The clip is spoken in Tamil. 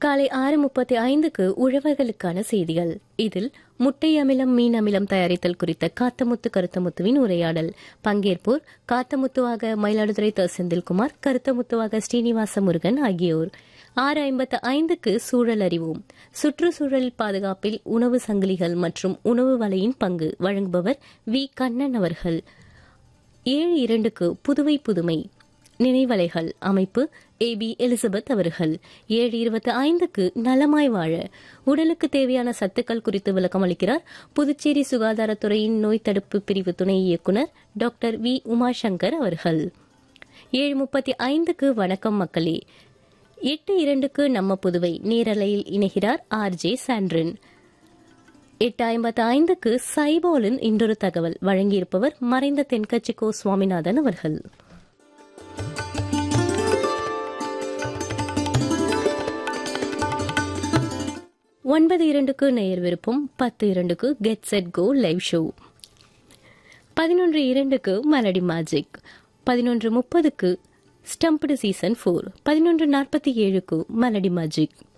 காலை ஆறு முப்பத்தி ஐந்துக்கு உழவர்களுக்கான செய்திகள் இதில் முட்டை அமிலம் மீன் அமிலம் தயாரித்தல் குறித்த காத்தமுத்து கருத்தமுத்துவின் உரையாடல் பங்கேற்போர் காத்தமுத்துவாக மயிலாடுதுறை த செந்தில்குமார் கருத்தமுத்துவாக ஸ்ரீனிவாச முருகன் ஆகியோர் ஆறு ஐம்பத்து ஐந்துக்கு சூழல் அறிவோம் சுற்றுச்சூழல் பாதுகாப்பில் உணவு சங்கிலிகள் மற்றும் உணவு வலையின் பங்கு வழங்குபவர் வி கண்ணன் அவர்கள் ஏழு இரண்டுக்கு புதுவை புதுமை நினைவலைகள் அமைப்பு ஏ பி எலிசபெத் அவர்கள் ஏழு இருபத்தி ஐந்துக்கு நலமாய் வாழ உடலுக்கு தேவையான சத்துக்கள் குறித்து விளக்கம் அளிக்கிறார் புதுச்சேரி சுகாதாரத்துறையின் நோய் தடுப்பு பிரிவு துணை இயக்குநர் டாக்டர் வி உமாசங்கர் அவர்கள் ஏழு முப்பத்தி ஐந்துக்கு வணக்கம் மக்களே எட்டு இரண்டுக்கு நம்ம புதுவை நேரலையில் இணைகிறார் ஆர் ஜே சாண்ட்ரின் எட்டு ஐம்பத்து ஐந்துக்கு சைபோலின் இன்றொரு தகவல் வழங்கியிருப்பவர் மறைந்த தென்கட்சி கோ சுவாமிநாதன் அவர்கள் ஒன்பது இரண்டுக்கு நேயர் விருப்பம் பத்து இரண்டுக்கு get set go live show பதினொன்று இரண்டுக்கு மெலடி மேஜிக் பதினொன்று முப்பதுக்கு ஸ்டம்ப்டு சீசன் ஃபோர் பதினொன்று நாற்பத்தி ஏழுக்கு மெலடி மேஜிக்